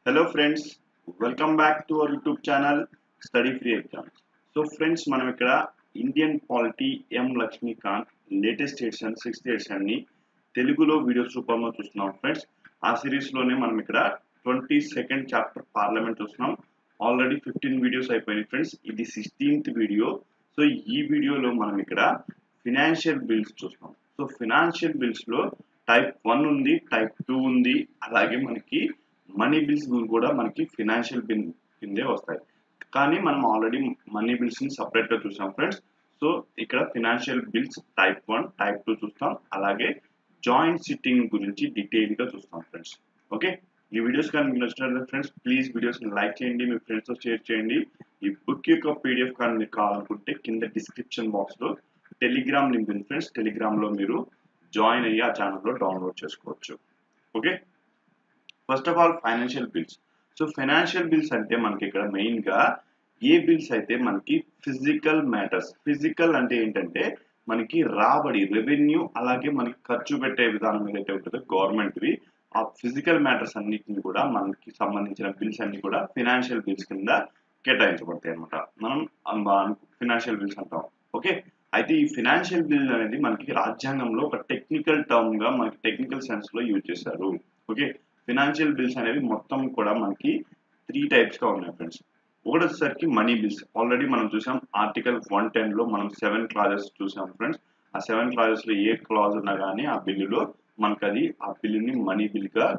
hello friends welcome back to our YouTube channel study free exams so friends మనం ఇక్కడ Indian polity M Lakshmikanth latest edition sixth ఎడిషన్ని తెలుగులో videos రూపంలో చూస్తున్నాం friends ఆ సిరీస్లోనే మనం ఇక్కడ ట్వంటీ సెకండ్ చాప్టర్ పార్లమెంట్ చూస్తున్నాం ఆల్రెడీ ఫిఫ్టీన్ వీడియోస్ అయిపోయినాయి ఫ్రెండ్స్ ఇది సిక్స్టీన్త్ వీడియో సో ఈ వీడియోలో మనం ఇక్కడ ఫినాన్షియల్ బిల్స్ చూస్తాం సో ఫినాన్షియల్ బిల్స్లో టైప్ వన్ ఉంది టైప్ టూ ఉంది అలాగే మనకి మనీ బిల్స్ కూడా మనకి ఫినాన్షియల్ బిల్ కిందే వస్తాయి కానీ మనం ఆల్రెడీ మనీ బిల్స్ ని సపరేట్ గా చూసాం ఫ్రెండ్స్ సో ఇక్కడ financial bills type one type two చూస్తాం అలాగే జాయింట్ సిట్టింగ్ గురించి డీటెయిల్ గా చూస్తాం ఫ్రెండ్స్ ఓకే ఈ వీడియోస్ కానీ మీకు నచ్చినట్లయితే ఫ్రెండ్స్ ప్లీజ్ వీడియోస్ ని లైక్ చేయండి మీ ఫ్రెండ్స్ తో షేర్ చేయండి ఈ బుక్ యొక్క పీడిఎఫ్ కానీ మీకు కావాలనుకుంటే కింద డిస్క్రిప్షన్ బాక్స్ లో టెలిగ్రామ్ లింక్ ఉంది ఫ్రెండ్స్ టెలిగ్రామ్ లో మీరు జాయిన్ అయ్యి ఆ ఛానల్లో డౌన్లోడ్ చేసుకోవచ్చు okay first of all financial bills so financial bills అంటే మనకి ఇక్కడ మెయిన్ గా ఏ బిల్స్ అయితే మనకి ఫిజికల్ మ్యాటర్స్ ఫిజికల్ అంటే ఏంటంటే మనకి రాబడి రెవెన్యూ అలాగే మనకి ఖర్చు పెట్టే విధానం ఏదైతే ఉంటుందో గవర్నమెంట్వి ఆ ఫిజికల్ మ్యాటర్స్ అన్నిటిని కూడా మనకి సంబంధించిన బిల్స్ అన్ని కూడా ఫినాన్షియల్ బిల్స్ కింద కేటాయించబడతాయి అనమాట మనం ఫినాన్షియల్ బిల్స్ అంటాం ఓకే అయితే ఈ ఫినాన్షియల్ బిల్ అనేది మనకి రాజ్యాంగంలో ఒక టెక్నికల్ టర్మ్ గా మనకి టెక్నికల్ సెన్స్ లో యూజ్ చేశారు ఓకే ఫినాన్షియల్ బిల్స్ అనేవి మొత్తం కూడా మనకి త్రీ టైప్స్ గా ఉన్నాయి ఫ్రెండ్స్ ఒకటి వచ్చేసరికి మనీ బిల్స్ ఆల్రెడీ మనం చూసాం ఆర్టికల్ వన్ టెన్ లో మనం సెవెన్ క్లాజెస్ చూసాం ఫ్రెండ్స్ ఆ సెవెన్ క్లాజెస్ లో ఏ క్లాజ్ ఉన్నా కానీ ఆ బిల్లులో మనకు అది ఆ బిల్లుని మనీ బిల్ గా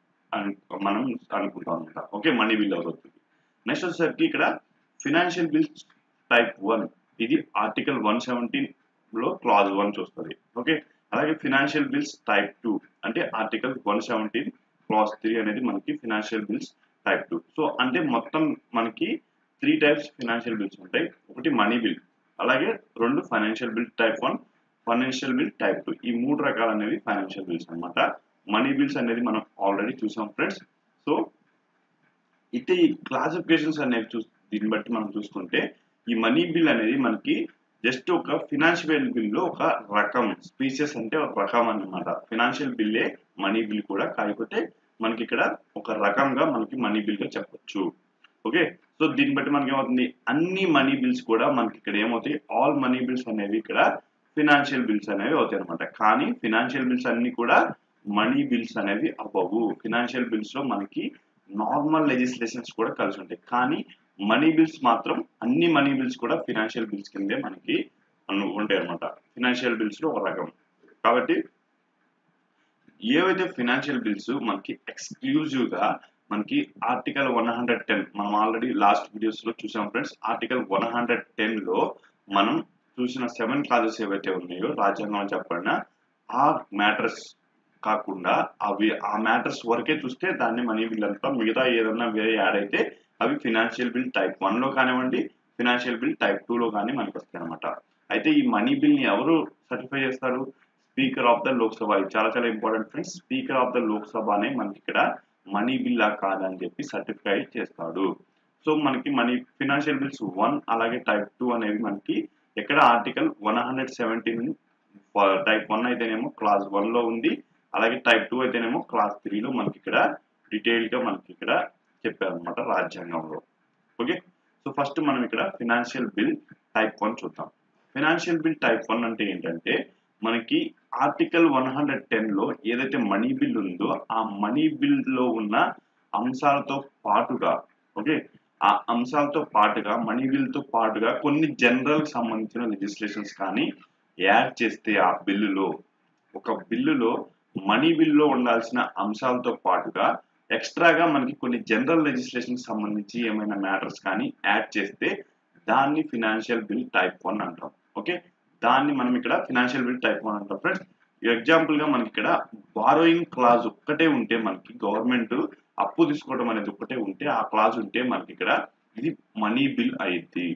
మనం అనుకుంటాం అనమాట ఓకే మనీ బిల్ అవుతుంది నెక్స్ట్ వచ్చేసరికి ఇక్కడ ఫినాన్షియల్ బిల్స్ టైప్ వన్ ఇది ఆర్టికల్ వన్ సెవెంటీన్ లో క్లాజ్ వన్ చూస్తుంది ఓకే అలాగే ఫినాన్షియల్ బిల్స్ టైప్ టూ అంటే article one seventeen clause three అనేది మనకి financial bills type two so అంటే మొత్తం మనకి త్రీ టైప్స్ ఫినాన్షియల్ బిల్స్ ఉంటాయి ఒకటి మనీ బిల్ అలాగే రెండు financial bill type one financial bill type two ఈ మూడు రకాలు అనేవి ఫైనాన్షియల్ బిల్స్ అనమాట మనీ బిల్స్ అనేది మనం ఆల్రెడీ చూసాం ఫ్రెండ్స్ సో అయితే ఈ క్లాసిఫికేషన్స్ అనేవి చూ దీన్ని బట్టి మనం చూసుకుంటే ఈ మనీ బిల్ అనేది మనకి జస్ట్ ఒక ఫినాన్షియల్ బిల్లో ఒక రకం స్పీసెస్ అంటే ఒక రకం అన్నమాట ఫినాన్షియల్ బిల్లే మనీ బిల్ కూడా కాకపోతే మనకి ఇక్కడ ఒక రకంగా మనకి మనీ బిల్ గా చెప్పొచ్చు ఓకే సో దీన్ని బట్టి మనకి ఏమవుతుంది అన్ని మనీ బిల్స్ కూడా మనకి ఇక్కడ ఏమవుతాయి ఆల్ మనీ బిల్స్ అనేవి ఇక్కడ ఫినాన్షియల్ బిల్స్ అనేవి అవుతాయి అనమాట కానీ ఫినాన్షియల్ బిల్స్ అన్ని కూడా మనీ బిల్స్ అనేవి అవ్వవు ఫినాన్షియల్ బిల్స్ లో మనకి నార్మల్ లెజిస్లేషన్స్ కూడా కలిసి ఉంటాయి కానీ మనీ బిల్స్ మాత్రం అన్ని మనీ బిల్స్ కూడా ఫినాన్షియల్ బిల్స్ కిందే మనకి ఉంటాయి అనమాట ఫినాన్షియల్ బిల్స్ లో ఒక రకం కాబట్టి ఏవైతే ఫినాన్షియల్ బిల్స్ మనకి ఎక్స్క్లూజివ్ గా మనకి ఆర్టికల్ వన్ హండ్రెడ్ టెన్ మనం ఆల్రెడీ లాస్ట్ వీడియోస్ లో చూసాం friends article one hundred ten లో మనం చూసిన సెవెన్ క్లాజెస్ ఏవైతే ఉన్నాయో రాజ్యాంగం చెప్పడిన ఆ మ్యాటర్స్ కాకుండా అవి ఆ మ్యాటర్స్ వరకే చూస్తే దాన్ని మనీ బిల్ అంటాం మిగతా ఏదన్నా వేరే యాడ్ అయితే అవి ఫినాన్షియల్ బిల్ టైప్ వన్ లో కానివ్వండి ఫినాన్షియల్ బిల్ టైప్ టూ లో కానీ మనకి వస్తాయి అనమాట అయితే ఈ మనీ బిల్ ని ఎవరు సర్టిఫై చేస్తారు స్పీకర్ ఆఫ్ ద లోక్సభ ఇది చాలా చాలా important friends speaker of the Lok Sabha అనే మనకి ఇక్కడ మనీ బిల్ లా కాదని చెప్పి సర్టిఫై చేస్తాడు సో మనకి మనీ ఫినాన్షియల్ బిల్స్ వన్ అలాగే టైప్ టూ అనేవి మనకి ఎక్కడ article one hundred seventeen type one అయితేనేమో క్లాస్ వన్ లో ఉంది అలాగే టైప్ టూ అయితేనేమో క్లాస్ త్రీలో మనకి ఇక్కడ డీటెయిల్ గా మనకి ఇక్కడ చెప్పారనమాట రాజ్యాంగంలో ఓకే సో ఫస్ట్ మనం ఇక్కడ ఫినాన్షియల్ బిల్ టైప్ వన్ చూద్దాం ఫినాన్షియల్ బిల్ టైప్ వన్ అంటే ఏంటంటే మనకి ఆర్టికల్ వన్ హండ్రెడ్ టెన్ లో ఏదైతే మనీ బిల్ ఉందో ఆ మనీ బిల్ లో ఉన్న అంశాలతో పాటుగా ఓకే ఆ అంశాలతో పాటుగా మనీ బిల్ తో పాటుగా కొన్ని జనరల్ సంబంధించిన లెజిస్లేషన్స్ కానీ యాడ్ చేస్తే ఆ బిల్లులో ఒక బిల్లులో మనీ బిల్లో ఉండాల్సిన అంశాలతో పాటుగా ఎక్స్ట్రాగా మనకి కొన్ని జనరల్ లెజిస్లేషన్ సంబంధించి ఏమైనా మ్యాటర్స్ కానీ యాడ్ చేస్తే దాన్ని ఫినాన్షియల్ బిల్ టైప్ వన్ అంటాం ఓకే దాన్ని మనం ఇక్కడ ఫినాన్షియల్ బిల్ టైప్ వన్ అంటాం ఫ్రెండ్స్ ఎగ్జాంపుల్ గా మనకి ఇక్కడ బారోయింగ్ క్లాజ్ ఒక్కటే ఉంటే మనకి గవర్నమెంట్ అప్పు తీసుకోవడం అనేది ఒక్కటే ఉంటే ఆ క్లాజ్ ఉంటే మనకి ఇక్కడ ఇది మనీ బిల్ అయింది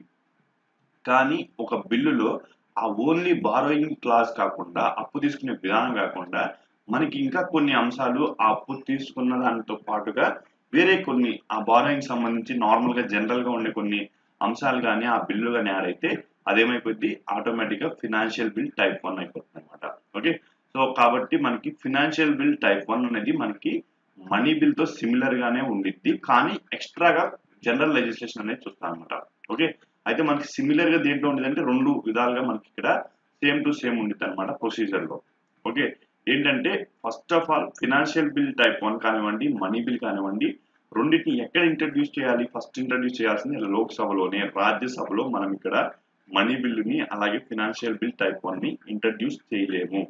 కానీ ఒక బిల్లులో ఆ ఓన్లీ బారోయింగ్ క్లాజ్ కాకుండా అప్పు తీసుకునే విధానం కాకుండా మనకి ఇంకా కొన్ని అంశాలు ఆ అప్పు తీసుకున్న దానితో పాటుగా వేరే కొన్ని ఆ బారోయింగ్ సంబంధించి నార్మల్ గా జనరల్ గా ఉండే కొన్ని అంశాలు కానీ ఆ బిల్లు కానీ యాడ్ అయితే అదేమైపోద్ది ఆటోమేటిక్ గా ఫినాన్షియల్ బిల్ టైప్ వన్ అయిపోతుంది అనమాట ఓకే సో కాబట్టి మనకి ఫినాన్షియల్ బిల్ టైప్ వన్ అనేది మనకి మనీ బిల్ తో సిమిలర్ గానే ఉండిద్ది కానీ ఎక్స్ట్రాగా జనరల్ లెజిస్లేషన్ అనేది చూస్తాం అనమాట ఓకే అయితే మనకి సిమిలర్ గా దేంట్లో ఉండేదంటే రెండు విధాలుగా మనకి ఇక్కడ సేమ్ టు సేమ్ ఉండిద్ది అనమాట ప్రొసీజర్ లో ఓకే ఏంటంటే first of all financial bill type one కానివ్వండి మనీ బిల్ కానివ్వండి రెండింటిని ఎక్కడ ఇంట్రడ్యూస్ చేయాలి ఫస్ట్ ఇంట్రడ్యూస్ చేయాల్సింది లోక్సభలోనే రాజ్యసభలో మనం ఇక్కడ మనీ బిల్లుని అలాగే ఫినాన్షియల్ బిల్ టైప్ వన్ ని ఇంట్రడ్యూస్ చేయలేము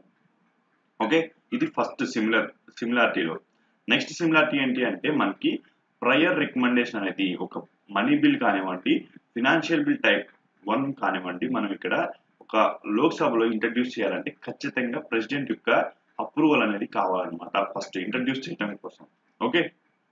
ఓకే ఇది ఫస్ట్ సిమిలర్ సిమిలారిటీలో నెక్స్ట్ సిమిలారిటీ ఏంటి అంటే మనకి ప్రయర్ రికమెండేషన్ అనేది ఒక మనీ బిల్ కానివ్వండి ఫినాన్షియల్ బిల్ టైప్ వన్ కానివ్వండి మనం ఇక్కడ ఒక లోక్సభలో ఇంట్రడ్యూస్ చేయాలంటే ఖచ్చితంగా ప్రెసిడెంట్ యొక్క అప్రూవల్ అనేది కావాలన్నమాట ఫస్ట్ ఇంట్రడ్యూస్ చేయడం కోసం ఓకే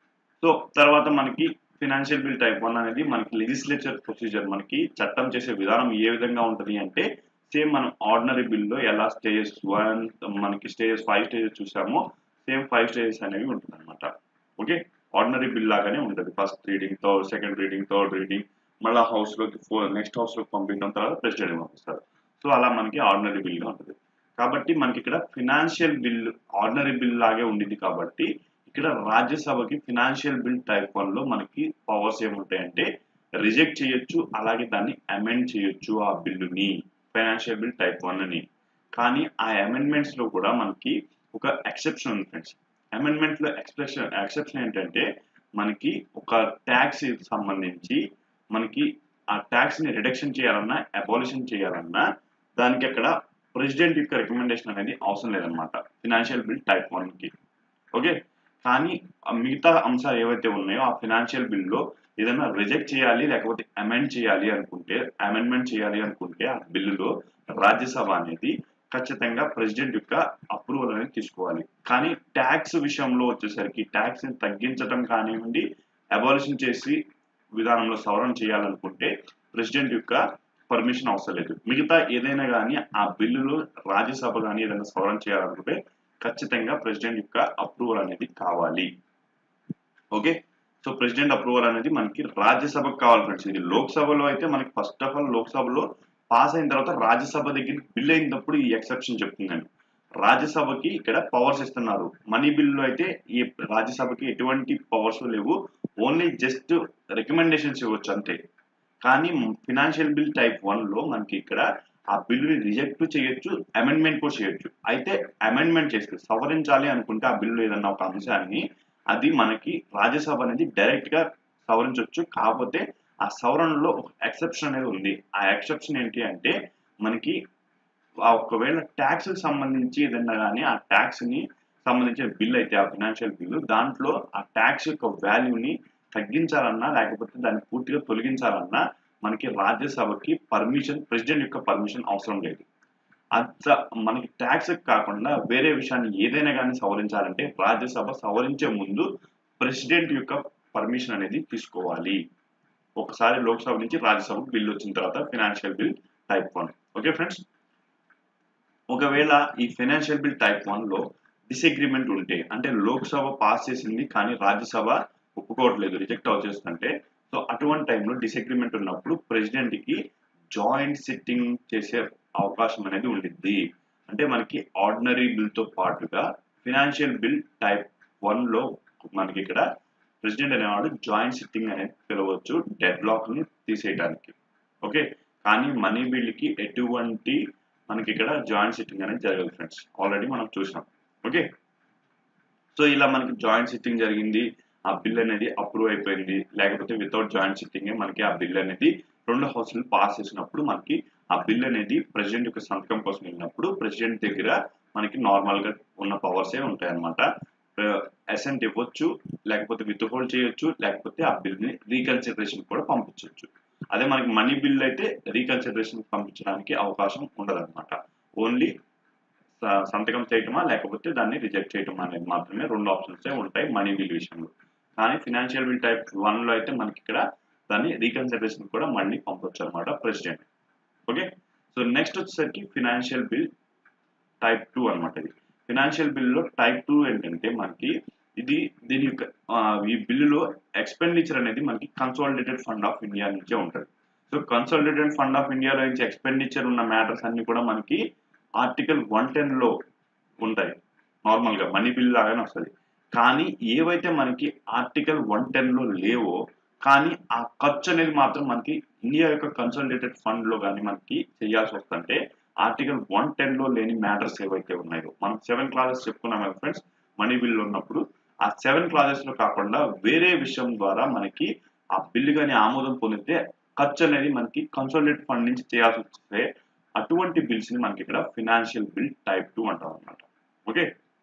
సో తర్వాత మనకి ఫినాన్షియల్ బిల్ టైప్ వన్ అనేది మనకి లెజిస్లేచర్ ప్రొసీజర్ మనకి చట్టం చేసే విధానం ఏ విధంగా ఉంటుంది అంటే సేమ్ మనం ఆర్డినరీ బిల్లో ఎలా స్టేజెస్ వన్ మనకి స్టేజెస్ ఫైవ్ స్టేజెస్ చూసామో సేమ్ ఫైవ్ స్టేజెస్ అనేవి ఉంటుంది అనమాట ఓకే ఆర్డినరీ బిల్ లాగానే ఉంటుంది first reading third second reading third reading మళ్ళీ హౌస్ లోకి ఫోర్ నెక్స్ట్ హౌస్ లోకి పంపించిన తర్వాత ప్రెసిడెంట్ పంపిస్తారు సో అలా మనకి ఆర్డినరీ బిల్ గా ఉంటుంది కాబట్టి మనకి ఇక్కడ ఫినాన్షియల్ బిల్ ఆర్డినరీ బిల్ లాగే ఉండింది కాబట్టి ఇక్కడ రాజ్యసభకి ఫినాన్షియల్ బిల్ టైప్ వన్ లో మనకి పవర్స్ ఏముంటాయంటే రిజెక్ట్ చేయొచ్చు అలాగే దాన్ని అమెండ్ చేయొచ్చు ఆ బిల్లుని ఫైనాన్షియల్ బిల్ టైప్ వన్ అని కానీ ఆ అమెండ్మెంట్స్ లో కూడా మనకి ఒక ఎక్సెప్షన్ ఉంది ఫ్రెండ్స్ అమెండ్మెంట్ లో ఎక్స్ప్రెషన్ ఎక్సెప్షన్ ఏంటంటే మనకి ఒక ట్యాక్స్ సంబంధించి మనకి ఆ ట్యాక్స్ ని రిడక్షన్ చేయాలన్నా అబాలిషన్ చేయాలన్నా దానికి అక్కడ ప్రెసిడెంట్ యొక్క రికమెండేషన్ అనేది అవసరం లేదనమాట ఫినాన్షియల్ బిల్ టైప్ వన్ కి ఓకే కానీ ఆ మిగతా అంశాలు ఏవైతే ఉన్నాయో ఆ ఫినాన్షియల్ బిల్లో ఏదైనా రిజెక్ట్ చేయాలి లేకపోతే అమెండ్ చేయాలి అనుకుంటే అమెండ్మెంట్ చేయాలి అనుకుంటే ఆ బిల్లులో రాజ్యసభ అనేది ఖచ్చితంగా ప్రెసిడెంట్ యొక్క అప్రూవల్ అనేది తీసుకోవాలి కానీ ట్యాక్స్ విషయంలో వచ్చేసరికి ట్యాక్స్ ని తగ్గించడం కానివ్వండి అబాలిషన్ చేసి విధానంలో సవరణ చేయాలనుకుంటే ప్రెసిడెంట్ యొక్క పర్మిషన్ అవసరం లేదు మిగతా ఏదైనా కానీ ఆ బిల్లులో రాజ్యసభ కానీ ఏదైనా సవరణ చేయాలనుకుంటే ఖచ్చితంగా ప్రెసిడెంట్ యొక్క అప్రూవల్ అనేది కావాలి ఓకే సో ప్రెసిడెంట్ అప్రూవల్ అనేది మనకి రాజ్యసభకు కావాలి ఫ్రెండ్స్ ఇది లోక్సభలో అయితే మనకి ఫస్ట్ ఆఫ్ ఆల్ లోక్సభలో పాస్ అయిన తర్వాత రాజ్యసభ దగ్గర బిల్ అయినప్పుడు ఈ ఎక్సెప్షన్ చెప్తుందండి రాజ్యసభకి ఇక్కడ పవర్స్ ఇస్తున్నారు మనీ బిల్లు అయితే ఈ రాజ్యసభకి ఎటువంటి పవర్స్ లేవు ఓన్లీ జస్ట్ రికమెండేషన్స్ ఇవ్వచ్చు అంతే కానీ ఫినాన్షియల్ బిల్ టైప్ వన్ లో మనకి ఇక్కడ ఆ బిల్లుని రిజెక్ట్ చేయొచ్చు అమెండ్మెంట్ కూడా చేయొచ్చు అయితే అమెండ్మెంట్ చేస్తే సవరించాలి అనుకుంటే ఆ బిల్లు ఏదన్నా ఒక అంశాన్ని అది మనకి రాజ్యసభ అనేది డైరెక్ట్ గా సవరించవచ్చు కాకపోతే ఆ సవరణలో ఒక ఎక్సెప్షన్ అనేది ఉంది ఆ ఎక్సెప్షన్ ఏంటి అంటే మనకి ఆ ఒకవేళ ట్యాక్స్ సంబంధించి ఏదన్నా కానీ ఆ ట్యాక్స్ ని సంబంధించిన బిల్ అయితే ఆ ఫినాన్షియల్ బిల్లు దాంట్లో ఆ ట్యాక్స్ యొక్క వాల్యూని తగ్గించాలన్నా లేకపోతే దాన్ని పూర్తిగా తొలగించాలన్నా మనకి రాజ్యసభకి పర్మిషన్ ప్రెసిడెంట్ యొక్క పర్మిషన్ అవసరం లేదు అంత మనకి ట్యాక్స్ కాకుండా వేరే విషయాన్ని ఏదైనా కానీ సవరించాలంటే రాజ్యసభ సవరించే ముందు ప్రెసిడెంట్ యొక్క పర్మిషన్ అనేది తీసుకోవాలి ఒకసారి లోక్సభ నుంచి రాజ్యసభకు బిల్ వచ్చిన తర్వాత financial bill type one okay friends ఒకవేళ ఈ ఫైనాన్షియల్ బిల్ టైప్ వన్ లో డిసగ్రిమెంట్ ఉంటే అంటే లోక్సభ పాస్ చేసింది కానీ రాజ్యసభ ఒప్పుకోవట్లేదు రిజెక్ట్ అవుచేస్తుంటే సో అటువంటి టైంలో డిసగ్రిమెంట్ ఉన్నప్పుడు ప్రెసిడెంట్ కి జాయింట్ సిట్టింగ్ చేసే అవకాశం అనేది ఉండిద్ది అంటే మనకి ఆర్డినరీ బిల్ తో పాటుగా ఫినాన్షియల్ బిల్ టైప్ వన్ లో మనకి ఇక్కడ ప్రెసిడెంట్ అనేవాడు జాయింట్ సిట్టింగ్ అనేది పిలవచ్చు డెడ్ లాక్ ని తీసేయడానికి ఓకే కానీ మనీ బిల్ కి ఎటువంటి మనకి ఇక్కడ జాయింట్ సిట్టింగ్ అనేది జరగదు ఫ్రెండ్స్ ఆల్రెడీ మనం చూసాం ఓకే సో ఇలా మనకి జాయింట్ సిట్టింగ్ జరిగింది ఆ బిల్ అనేది అప్రూవ్ అయిపోయింది లేకపోతే వితౌట్ జాయింట్ సిట్టింగ్ మనకి ఆ బిల్ అనేది రెండు హౌస్లు పాస్ చేసినప్పుడు మనకి ఆ బిల్ అనేది ప్రెసిడెంట్ యొక్క సంతకం కోసం వెళ్ళినప్పుడు ప్రెసిడెంట్ దగ్గర మనకి నార్మల్ గా ఉన్న పవర్స్ ఏ ఉంటాయి అనమాట అసెంట్ ఇవ్వచ్చు లేకపోతే విత్ హోల్డ్ చేయొచ్చు లేకపోతే ఆ బిల్ ని రీకన్సిడరేషన్ కూడా పంపించవచ్చు అదే మనకి మనీ బిల్ అయితే రీకన్సిడరేషన్ పంపించడానికి అవకాశం ఉండదు అనమాట ఓన్లీ సంతకం చేయటమా లేకపోతే దాన్ని రిజెక్ట్ చేయటమా అనేది మాత్రమే రెండు ఆప్షన్స్ ఉంటాయి మనీ బిల్ విషయంలో కానీ ఫినాన్షియల్ బిల్ టైప్ వన్ లో అయితే మనకి ఇక్కడ దాన్ని రీకన్సిడరేషన్ కూడా మళ్ళీ పంపొచ్చు అనమాట ప్రెసిడెంట్ ఓకే సో నెక్స్ట్ వచ్చేసరికి ఫినాన్షియల్ బిల్ టైప్ టూ అనమాట ఇది ఫినాన్షియల్ బిల్లో టైప్ టూ ఏంటంటే మనకి ఇది దీని యొక్క ఈ బిల్లులో ఎక్స్పెండిచర్ అనేది మనకి కన్సాలిడేటెడ్ ఫండ్ ఆఫ్ ఇండియా నుంచే ఉంటుంది సో కన్సాలిడేటెడ్ ఫండ్ ఆఫ్ ఇండియాలో నుంచి ఎక్స్పెండిచర్ ఉన్న మ్యాటర్స్ అన్ని కూడా మనకి ఆర్టికల్ వన్ టెన్ లో ఉంటాయి నార్మల్ గా మనీ బిల్ లాగానే వస్తుంది కానీ ఏవైతే మనకి ఆర్టికల్ వన్ టెన్లో లేవో కానీ ఆ ఖర్చు అనేది మాత్రం మనకి ఇండియా యొక్క కన్సల్టేటెడ్ ఫండ్ లో కానీ మనకి చేయాల్సి వస్తుంటే ఆర్టికల్ వన్ టెన్ లో లేని మ్యాటర్స్ ఏవైతే ఉన్నాయో మనం సెవెన్ క్లాసెస్ చెప్పుకున్నాం కదా ఫ్రెండ్స్ మనీ బిల్ ఉన్నప్పుడు ఆ సెవెన్ క్లాసెస్ లో కాకుండా వేరే విషయం ద్వారా మనకి ఆ బిల్లు కానీ ఆమోదం పొందితే ఖర్చు అనేది మనకి కన్సల్టేట్ ఫండ్ నుంచి చేయాల్సి వస్తే అటువంటి బిల్స్ ని మనకి ఇక్కడ ఫినాన్షియల్ బిల్ టైప్ టూ అంటాం అనమాట okay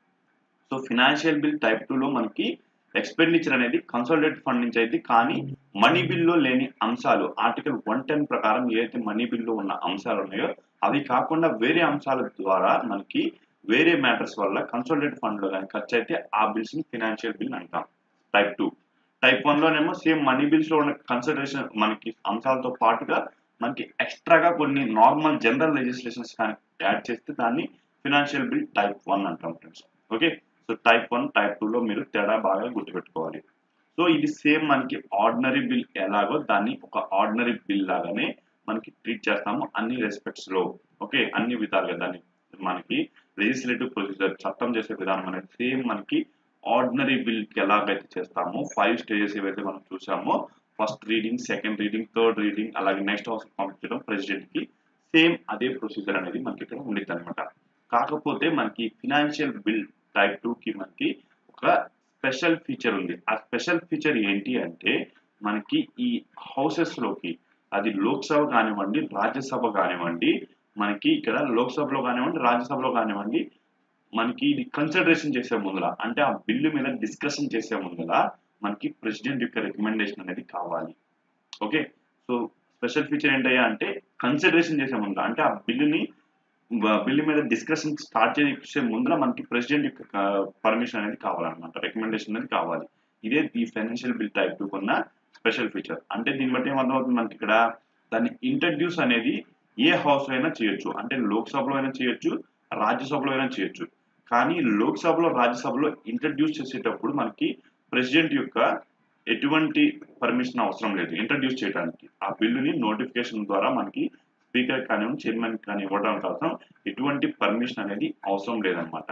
so financial bill type two లో మనకి ఎక్స్పెండిచర్ అనేది కన్సల్టేట్ ఫండ్ నుంచి అయితే కానీ మనీ బిల్లో లేని అంశాలు ఆర్టికల్ వన్ టెన్ ప్రకారం ఏదైతే మనీ బిల్లో ఉన్న అంశాలు ఉన్నాయో అవి కాకుండా వేరే అంశాల ద్వారా మనకి వేరే మ్యాటర్స్ వల్ల కన్సల్టేట్ ఫండ్ లో కానీ ఖర్చు అయితే ఆ బిల్స్ ని ఫినాన్షియల్ బిల్ అంటాం టైప్ టూ టైప్ వన్ లోనేమో సేమ్ మనీ బిల్స్ లో ఉన్న కన్సిడరేషన్ మనకి అంశాలతో పాటుగా మనకి ఎక్స్ట్రాగా కొన్ని నార్మల్ జనరల్ లెజిస్లేషన్స్ కానీ యాడ్ చేస్తే దాన్ని ఫినాన్షియల్ బిల్ టైప్ వన్ అంటాం friends okay so type one type two లో మీరు తేడా బాగా గుర్తుపెట్టుకోవాలి సో ఇది సేమ్ మనకి ఆర్డినరీ బిల్ ఎలాగో దాన్ని ఒక ఆర్డినరీ బిల్ లాగానే మనకి ట్రీట్ చేస్తాము అన్ని రెస్పెక్ట్స్ లో ఓకే అన్ని విధాలుగా దాన్ని మనకి లెజిస్లేటివ్ ప్రొసీజర్ చట్టం చేసే విధానం అనేది సేమ్ మనకి ఆర్డినరీ బిల్ కి ఎలాగైతే చేస్తామో ఫైవ్ స్టేజెస్ ఏవైతే మనం చూసామో first reading second reading third reading అలాగే నెక్స్ట్ హౌస్ పంపించడం ప్రెసిడెంట్ కి సేమ్ అదే ప్రొసీజర్ అనేది మనకి ఇక్కడ ఉండిద్ది అనమాట కాకపోతే మనకి ఫినాన్షియల్ బిల్ టైప్ టూ కి మనకి ఒక స్పెషల్ ఫీచర్ ఉంది ఆ స్పెషల్ ఫీచర్ ఏంటి అంటే మనకి ఈ హౌసెస్ లోకి అది లోక్సభ కానివ్వండి రాజ్యసభ కానివ్వండి మనకి ఇక్కడ లోక్సభలో కానివ్వండి రాజ్యసభలో కానివ్వండి మనకి ఇది కన్సిడరేషన్ చేసే ముందర అంటే ఆ బిల్లు మీద డిస్కషన్ చేసే ముందర మనకి ప్రెసిడెంట్ యొక్క రికమెండేషన్ అనేది కావాలి ఓకే సో స్పెషల్ ఫీచర్ ఏంటయ్యా అంటే కన్సిడరేషన్ చేసే ముందర అంటే ఆ బిల్లుని బిల్లు మీద డిస్కషన్ స్టార్ట్ చేసే ముందర మనకి ప్రెసిడెంట్ యొక్క పర్మిషన్ అనేది కావాలన్నమాట రికమెండేషన్ అనేది కావాలి ఇదే ఈ ఫైనాన్షియల్ బిల్ టైప్ టూ కొన్న స్పెషల్ ఫీచర్ అంటే దీన్ని బట్టి ఏమర్థమవుతుంది మనకి ఇక్కడ దాన్ని ఇంట్రడ్యూస్ అనేది ఏ హౌస్ అయినా చేయొచ్చు అంటే లోక్సభలో అయినా చేయొచ్చు రాజ్యసభలో అయినా చేయొచ్చు కానీ లోక్సభలో రాజ్యసభలో ఇంట్రడ్యూస్ చేసేటప్పుడు మనకి ప్రెసిడెంట్ యొక్క ఎటువంటి పర్మిషన్ అవసరం లేదు ఇంట్రడ్యూస్ చేయడానికి ఆ బిల్లుని నోటిఫికేషన్ ద్వారా మనకి స్పీకర్ కానివ్వండి చైర్మన్ కానీ ఇవ్వడం కోసం ఎటువంటి పర్మిషన్ అనేది అవసరం లేదనమాట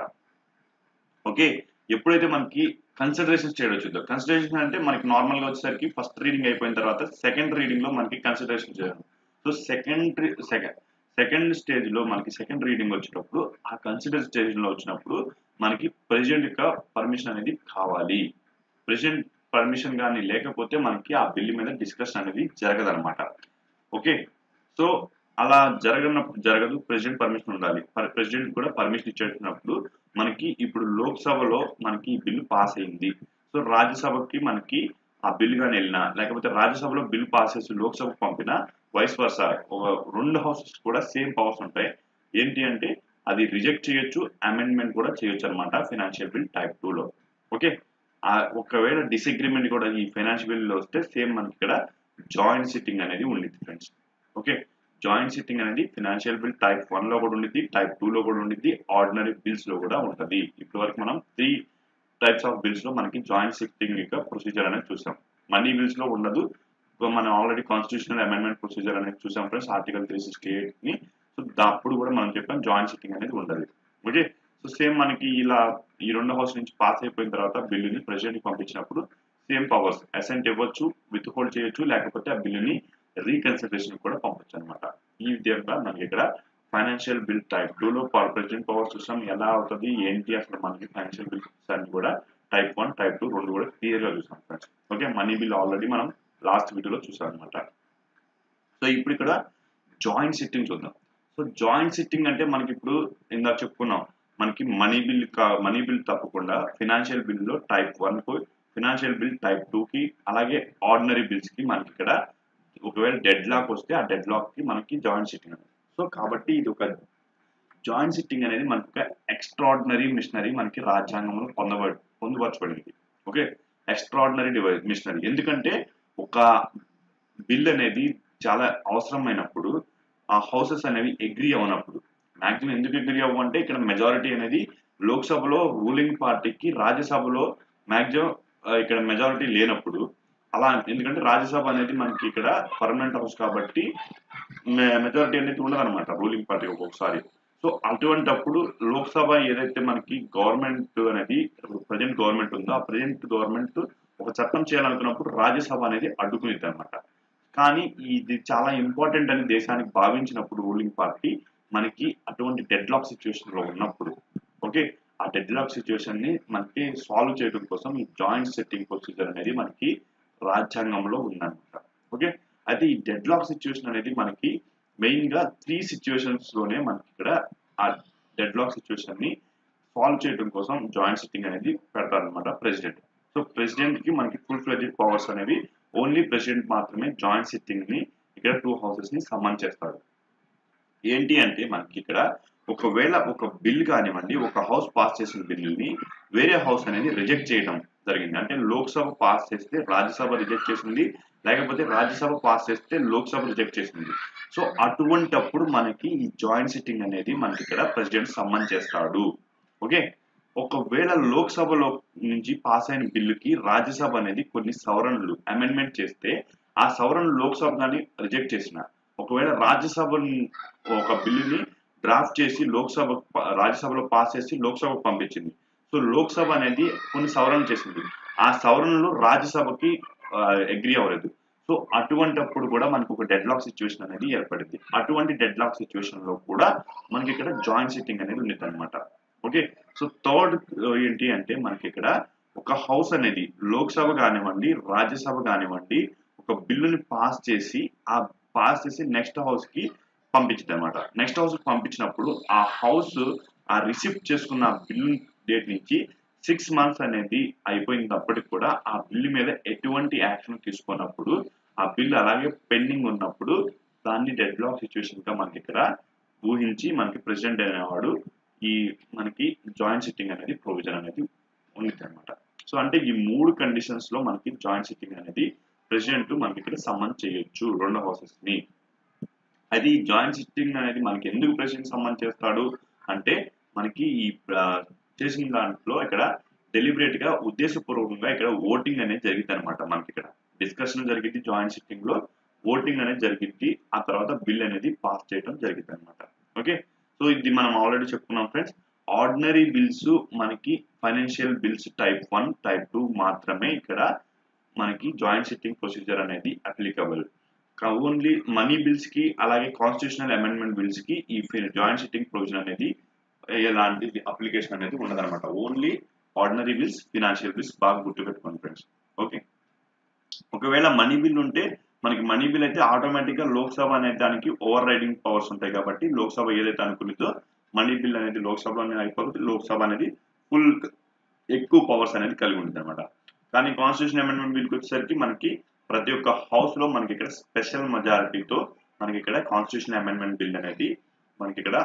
ఓకే ఎప్పుడైతే మనకి కన్సిడరేషన్ స్టేజ్ వచ్చిందో కన్సిడరేషన్ అంటే మనకి నార్మల్ గా వచ్చేసరికి ఫస్ట్ రీడింగ్ అయిపోయిన తర్వాత సెకండ్ రీడింగ్ లో మనకి కన్సిడరేషన్ చేయాలి so second second second stage లో మనకి సెకండ్ రీడింగ్ వచ్చేటప్పుడు ఆ కన్సిడర్ స్టేజ్ లో వచ్చినప్పుడు మనకి ప్రెసిడెంట్ యొక్క పర్మిషన్ అనేది కావాలి ప్రెసిడెంట్ పర్మిషన్ కానీ లేకపోతే మనకి ఆ బిల్లు మీద డిస్కషన్ అనేది జరగదన్నమాట ఓకే సో అలా జరగనప్పుడు జరగదు ప్రెసిడెంట్ పర్మిషన్ ఉండాలి ప్రెసిడెంట్ కూడా పర్మిషన్ ఇచ్చేటప్పుడు మనకి ఇప్పుడు లోక్సభలో మనకి ఈ బిల్లు పాస్ అయింది సో రాజ్యసభకి మనకి ఆ బిల్లు కానీ వెళ్ళినా లేకపోతే రాజ్యసభలో బిల్ పాస్ చేసి లోక్సభకు పంపినా వైస్ వర్స ఒక రెండు హౌసెస్ కూడా సేమ్ పవర్స్ ఉంటాయి ఏంటి అంటే అది రిజెక్ట్ చేయొచ్చు అమెండ్మెంట్ కూడా చేయొచ్చు అనమాట ఫైనాన్షియల్ బిల్ టైప్ టూలో ఓకే ఒకవేళ డిసగ్రిమెంట్ కూడా ఈ ఫైనాన్షియల్ బిల్ వస్తే సేమ్ మనకి ఇక్కడ జాయింట్ సిట్టింగ్ అనేది ఉండిద్ది ఫ్రెండ్స్ ఓకే జాయింట్ సిట్టింగ్ అనేది ఫినాన్షియల్ బిల్ టైప్ వన్ లో కూడా ఉండిద్ది టైప్ టూ లో కూడా ఉండిద్ది ఆర్డినరీ బిల్స్ లో కూడా ఉంటుంది ఇప్పటి వరకు మనం త్రీ టైప్స్ ఆఫ్ బిల్స్ లో మనకి జాయింట్ సిట్టింగ్ యొక్క ప్రొసీజర్ అనేది చూసాం మనీ బిల్స్ లో ఉండదు మనం ఆల్రెడీ కాన్స్టిట్యూషనల్ అమెండ్మెంట్ ప్రొసీజర్ అనేది చూసాం friends article three sixty eight ని సో అప్పుడు కూడా మనం చెప్పాం జాయింట్ సిట్టింగ్ అనేది ఉండదు ఓకే సో సేమ్ మనకి ఇలా ఈ రెండు హౌస్ నుంచి పాస్ అయిపోయిన తర్వాత బిల్లుని ప్రెసిడెంట్ పంపించినప్పుడు సేమ్ పవర్స్ అసెంట్ ఇవ్వచ్చు విత్ హోల్డ్ చేయొచ్చు లేకపోతే ఆ బిల్లుని రీకన్సిడరేషన్ కూడా పంపొచ్చు అనమాట ఈ విధంగా మనకి ఇక్కడ ఫైనాన్షియల్ బిల్ టైప్ టూ లో ప్రెసిడెంట్ పవర్ చూసాం ఎలా అవుతుంది ఏంటి అసలు మనకి ఫైనాన్షియల్ బిల్స్ అన్ని కూడా టైప్ వన్ టైప్ టూ రెండు కూడా క్లియర్ గా చూసాం friends okay money bill already మనం లాస్ట్ వీడియోలో చూసాం అనమాట సో ఇప్పుడు ఇక్కడ జాయింట్ సిట్టింగ్ చూద్దాం సో జాయింట్ సిట్టింగ్ అంటే మనకి ఇప్పుడు ఇందాక చెప్పుకున్నాం మనకి మనీ బిల్ మనీ బిల్ తప్పకుండా ఫినాన్షియల్ బిల్ లో టైప్ వన్ కు ఫినాన్షియల్ బిల్ టైప్ టూ కి అలాగే ఆర్డినరీ బిల్స్ కి మనకి ఇక్కడ ఒకవేళ డెడ్ లాక్ వస్తే ఆ డెడ్ లాక్ కి మనకి జాయింట్ సిట్టింగ్ సో కాబట్టి ఇది ఒక జాయింట్ సిట్టింగ్ అనేది మనకి ఒక ఎక్స్ట్రాడినరీ మిషనరీ మనకి రాజ్యాంగంలో పొందబడి పొందుపరచబడింది ఓకే ఎక్స్ట్రాడినరీ డివైస్ మిషనరీ ఎందుకంటే ఒక బిల్ అనేది చాలా అవసరమైనప్పుడు ఆ హౌసెస్ అనేవి అగ్రి అవునప్పుడు మాక్సిమం ఎందుకు అగ్రి అవ్వంటే ఇక్కడ మెజారిటీ అనేది లోక్సభలో రూలింగ్ పార్టీకి రాజ్యసభలో మాక్సిమం ఇక్కడ మెజారిటీ లేనప్పుడు అలా ఎందుకంటే రాజ్యసభ అనేది మనకి ఇక్కడ పర్మనెంట్ హౌస్ కాబట్టి మెజారిటీ అనేది ఉండదన్నమాట రూలింగ్ పార్టీ ఒక్కొక్కసారి సో అటువంటప్పుడు లోక్సభ ఏదైతే మనకి గవర్నమెంట్ అనేది ప్రజెంట్ గవర్నమెంట్ ఉందో ఆ ప్రజెంట్ గవర్నమెంట్ ఒక చట్టం చేయాలనుకున్నప్పుడు రాజ్యసభ అనేది అడ్డుకునేది అనమాట కానీ ఇది చాలా ఇంపార్టెంట్ అని దేశానికి భావించినప్పుడు రూలింగ్ పార్టీ మనకి అటువంటి డెడ్ లాక్ సిచ్యువేషన్ లో ఉన్నప్పుడు ఓకే ఆ డెడ్ లాక్ సిచ్యువేషన్ ని మనకి సాల్వ్ చేయడం కోసం ఈ జాయింట్ సెట్టింగ్ ప్రొసీజర్ అనేది మనకి రాజ్యాంగంలో ఉందన్నమాట ఓకే అయితే ఈ డెడ్ లాక్ సిచ్యువేషన్ అనేది మనకి మెయిన్ గా త్రీ సిచ్యువేషన్స్ లోనే మనకి ఇక్కడ ఆ డెడ్ లాక్ సిచ్యువేషన్ ని సాల్వ్ చేయడం కోసం జాయింట్ సిట్టింగ్ అనేది పెడతారనమాట ప్రెసిడెంట్ సో ప్రెసిడెంట్ కి మనకి ఫుల్ ఫ్లెడ్జెడ్ పవర్స్ అనేవి ఓన్లీ ప్రెసిడెంట్ మాత్రమే జాయింట్ సిట్టింగ్ ని ఇక్కడ టూ హౌసెస్ ని సమ్మన్ చేస్తాడు ఏంటి అంటే మనకి ఇక్కడ ఒకవేళ ఒక బిల్ కానివ్వండి ఒక హౌస్ పాస్ చేసిన బిల్లుని వేరే హౌస్ అనేది రిజెక్ట్ చేయడం జరిగింది అంటే లోక్సభ పాస్ చేస్తే రాజ్యసభ రిజెక్ట్ చేసింది లేకపోతే రాజ్యసభ పాస్ చేస్తే లోక్సభ రిజెక్ట్ చేసింది సో అటువంటప్పుడు మనకి ఈ జాయింట్ సిట్టింగ్ అనేది మనకి ఇక్కడ ప్రెసిడెంట్ సమ్మన్ చేస్తాడు ఓకే ఒకవేళ లోక్సభలో నుంచి పాస్ అయిన బిల్లుకి రాజ్యసభ అనేది కొన్ని సవరణలు అమెండ్మెంట్ చేస్తే ఆ సవరణలు లోక్సభ కానీ రిజెక్ట్ చేసిన ఒకవేళ రాజ్యసభ ఒక బిల్లుని డ్రాఫ్ట్ చేసి లోక్సభ రాజ్యసభలో పాస్ చేసి లోక్సభకు పంపించింది సో లోక్సభ అనేది కొన్ని సవరణలు చేసింది ఆ సవరణలు రాజ్యసభకి అగ్రి అవ్వలేదు సో అటువంటప్పుడు కూడా మనకు ఒక డెడ్ లాక్ సిచ్యువేషన్ అనేది ఏర్పడింది అటువంటి డెడ్ లాక్ సిచ్యువేషన్ లో కూడా మనకి ఇక్కడ జాయింట్ సిట్టింగ్ అనేది ఉంది అనమాట ఓకే సో థర్డ్ ఏంటి అంటే మనకి ఇక్కడ ఒక హౌస్ అనేది లోక్సభ కానివ్వండి రాజ్యసభ కానివ్వండి ఒక బిల్లుని పాస్ చేసి ఆ పాస్ చేసి నెక్స్ట్ హౌస్ కి పంపించింది అనమాట నెక్స్ట్ హౌస్ కి పంపించినప్పుడు ఆ హౌస్ ఆ రిసిప్ట్ చేసుకున్న బిల్ డేట్ నుంచి సిక్స్ మంత్స్ అనేది అయిపోయినప్పటికి కూడా ఆ బిల్లు మీద ఎటువంటి యాక్షన్ తీసుకున్నప్పుడు ఆ బిల్ అలాగే పెండింగ్ ఉన్నప్పుడు దాన్ని డెడ్ లాక్ సిచ్యువేషన్ గా మనకి ఇక్కడ ఊహించి మనకి ప్రెసిడెంట్ అనేవాడు ఈ మనకి జాయింట్ సిట్టింగ్ అనేది ప్రొవిజన్ అనేది ఉంది అనమాట సో అంటే ఈ మూడు కండిషన్స్ లో మనకి జాయింట్ సిట్టింగ్ అనేది ప్రెసిడెంట్ మనకి ఇక్కడ సమ్మన్ చేయొచ్చు రెండు హౌసెస్ ని అది జాయింట్ సిట్టింగ్ అనేది మనకి ఎందుకు ప్రెసిడెంట్ సమ్మన్ చేస్తాడు అంటే మనకి ఈ చేసిన దాంట్లో ఇక్కడ డెలిబరేట్ గా ఉద్దేశపూర్వకంగా ఇక్కడ ఓటింగ్ అనేది జరిగింది అనమాట మనకి ఇక్కడ డిస్కషన్ జరిగింది జాయింట్ సిట్టింగ్ లో ఓటింగ్ అనేది జరిగింది ఆ తర్వాత బిల్ అనేది పాస్ చేయడం జరిగింది అనమాట ఓకే సో ఇది మనం ఆల్రెడీ చెప్పుకున్నాం ఫ్రెండ్స్ ఆర్డినరీ బిల్స్ మనకి financial bills type one type two మాత్రమే ఇక్కడ మనకి జాయింట్ సిట్టింగ్ ప్రొసీజర్ అనేది అప్లికబుల్ ఓన్లీ మనీ బిల్స్ కి అలాగే కాన్స్టిట్యూషనల్ అమెండ్మెంట్ బిల్స్ కి ఈ జాయింట్ సిట్టింగ్ ప్రొవిజన్ అనేది ఎలాంటి అప్లికేషన్ అనేది ఉండదన్నమాట only ordinary bills financial bills బాగా గుర్తుపెట్టుకోండి ఫ్రెండ్స్ ఓకే ఒకవేళ మనీ బిల్ ఉంటే మనకి మనీ బిల్ అయితే ఆటోమేటిక్ గా లోక్సభ అనే దానికి ఓవర్ రైడింగ్ పవర్స్ ఉంటాయి కాబట్టి లోక్సభ ఏదైతే అనుకునితో మనీ బిల్ అనేది లోక్సభలో అయిపోతుంది లోక్సభ అనేది ఫుల్ ఎక్కువ పవర్స్ అనేది కలిగి ఉంటుంది అనమాట కానీ కాన్స్టిట్యూషన్ అమెండ్మెంట్ బిల్కి వచ్చేసరికి మనకి ప్రతి ఒక్క హౌస్ లో మనకి ఇక్కడ స్పెషల్ మెజారిటీతో మనకి ఇక్కడ కాన్స్టిట్యూషన్ అమెండ్మెంట్ బిల్ అనేది మనకి ఇక్కడ